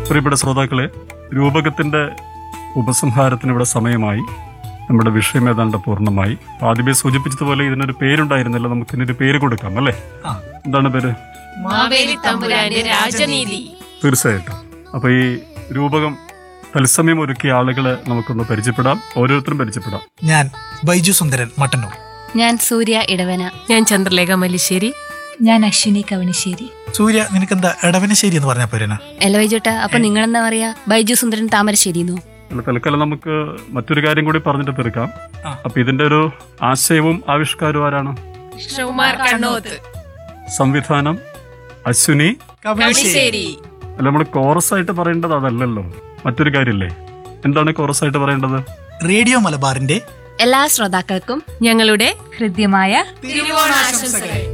പ്രിയപ്പെട്ട ശ്രോതാക്കളെ രൂപകത്തിന്റെ ഉപസംഹാരത്തിന് ഇവിടെ സമയമായി നമ്മുടെ വിഷയം ഏതാണ്ട് പൂർണ്ണമായി ആദ്യമേ സൂചിപ്പിച്ചതുപോലെ ഇതിനൊരു പേരുണ്ടായിരുന്നില്ല നമുക്ക് ഇതിനൊരു പേര് കൊടുക്കാം അല്ലേ ആ. എന്താണ് പേര് മാവേലി തമ്പുരാന്റെ രാജനീതി തീർച്ചയായിട്ടും അപ്പൊ ഈ രൂപകം തത്സമയം ഒരുക്കിയ ആളുകളെ നമുക്കൊന്ന് പരിചയപ്പെടാം ഓരോരുത്തരും പരിചയപ്പെടാം ഞാൻ ബൈജു സുന്ദരൻ മട്ടന്നൂർ ഞാൻ സൂര്യ ഇടവന ഞാൻ ചന്ദ്രലേഖ മല്ലിശ്ശേരി ഞാൻ അശ്വിനി കവണിശ്ശേരി സൂര്യ നിനക്കെന്താ എടവനശ്ശേരി എന്ന് പറഞ്ഞ പോരേനാ അല്ല വൈജോട്ട അപ്പൊ നിങ്ങളെന്താ പറയാ ബൈജു സുന്ദരൻ താമരശ്ശേരിന്നോ അല്ല, തൽക്കാലം നമുക്ക് മറ്റൊരു കാര്യം കൂടി പറഞ്ഞിട്ട് തീർക്കാം ആ. അപ്പൊ ഇതിന്റെ ഒരു ആശയവും ആവിഷ്കാരവും ആരാണ് കൃഷ്ണകുമാർ കണ്ണോത്ത് സംവിധാനം അശ്വിനി കവണിശ്ശേരി അല്ല നമ്മൾ കോറസ് ആയിട്ട് പറയേണ്ടത് അതല്ലല്ലോ മറ്റൊരു കാര്യമില്ലേ എന്താണ് കോറസ് ആയിട്ട് പറയേണ്ടത് റേഡിയോ മലബാറിന്റെ എല്ലാ ശ്രോതാക്കൾക്കും ഞങ്ങളുടെ ഹൃദ്യമായ തിരുവോണാശംസകൾ